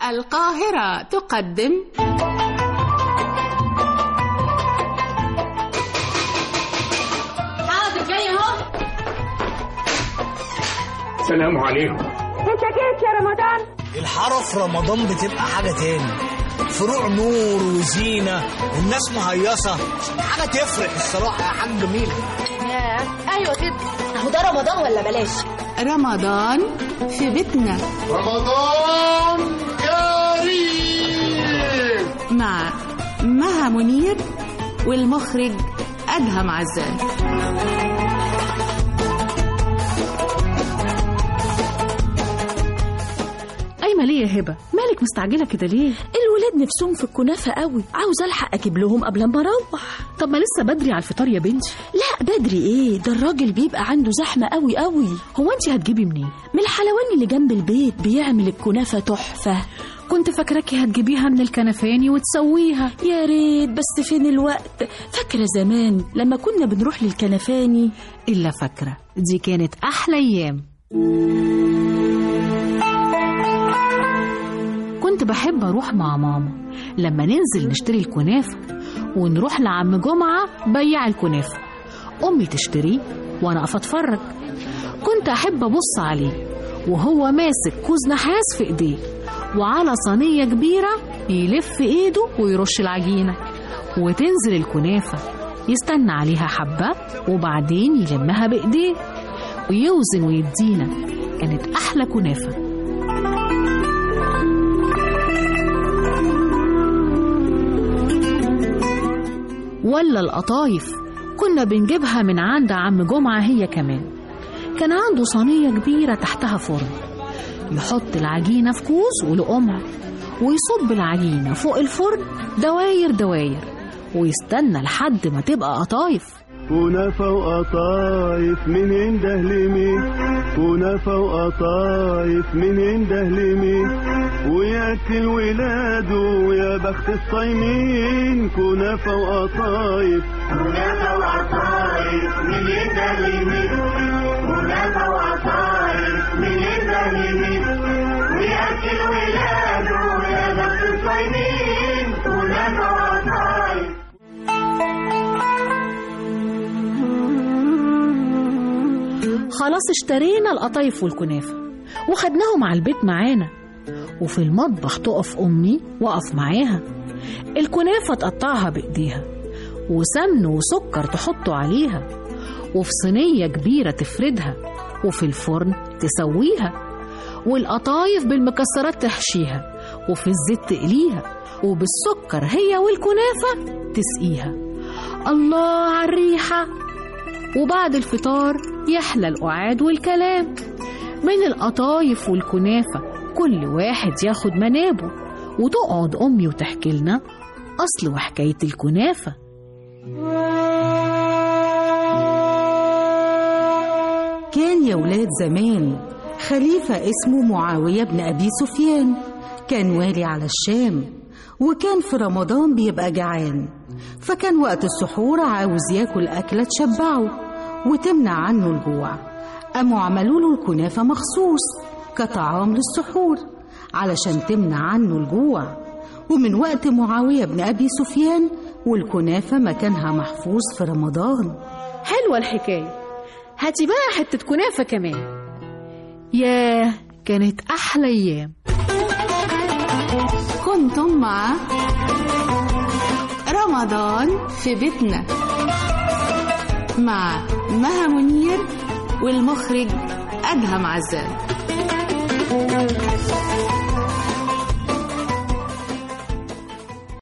القاهرة تقدم حاضر جاي اهو السلام عليكم انت جيت يا رمضان الحارة في رمضان بتبقى حاجة تاني فروع نور وزينة والناس مهيصة حاجة تفرح الصراحة يا حاج جميل ايوه كده اهو ده رمضان ولا بلاش رمضان في بيتنا رمضان كريم مع مها منير والمخرج أدهم عزام قايمة ليه يا هبة؟ مالك مستعجلة كده ليه؟ الولاد نفسهم في الكنافة قوي عاوزة ألحق أجيب لهم قبل ما أروح طب ما لسه بدري على الفطار يا بنتي لا بدري إيه ده الراجل بيبقى عنده زحمة قوي قوي هو انت هتجيبي منين؟ من الحلواني اللي جنب البيت بيعمل الكنافة تحفة كنت فاكراكي هتجيبيها من الكنفاني وتسويها يا ريت بس فين الوقت فاكرة زمان لما كنا بنروح للكنفاني إلا فاكرة دي كانت أحلى أيام كنت بحب أروح مع ماما لما ننزل نشتري الكنافة ونروح لعم جمعة بياع الكنافة أمي تشتري وأنا أقف أتفرج كنت أحب أبص عليه وهو ماسك كوز نحاس في إيديه وعلى صينية كبيرة يلف إيده ويرش العجينة وتنزل الكنافة يستنى عليها حبة وبعدين يلمها بإيديه ويوزن ويدينا كانت أحلى كنافة ولا القطايف كنا بنجيبها من عند عم جمعة هي كمان كان عنده صينية كبيرة تحتها فرن يحط العجينة في كوز ولقمع ويصب العجينة فوق الفرن دواير دواير ويستنى لحد ما تبقى قطايف كنافة وقطايف من عنده لمين كنافة وقطايف من عنده لمين ويأتي الولاد ويا بخت الصايمين كنافة وقطايف كنافة وقطايف من عنده لمين كنافة وقطايف من عنده لمين ويأتي الولاد ويا بخت الصايمين كنافة وقطايف خلاص اشترينا القطايف والكنافة وخدناهم على البيت معانا وفي المطبخ تقف أمي وقف معاها الكنافة تقطعها بإيديها وسمن وسكر تحطه عليها وفي صينية كبيرة تفردها وفي الفرن تسويها والقطايف بالمكسرات تحشيها وفي الزيت تقليها وبالسكر هي والكنافة تسقيها الله على الريحة وبعد الفطار يحلى القعاد والكلام من القطايف والكنافة كل واحد ياخد منابه وتقعد أمي وتحكي لنا أصل وحكاية الكنافة كان يا ولاد زمان خليفة اسمه معاوية بن أبي سفيان كان والي على الشام وكان في رمضان بيبقى جعان فكان وقت السحور عاوز ياكل أكلة تشبعه وتمنع عنه الجوع قاموا عملوا له الكنافة مخصوص كطعام للسحور علشان تمنع عنه الجوع ومن وقت معاوية بن أبي سفيان والكنافة مكانها محفوظ في رمضان حلوة الحكاية هاتي بقى حتة كنافة كمان ياه كانت أحلى أيام كنتم مع رمضان في بيتنا مع مها منير والمخرج أدهم عزام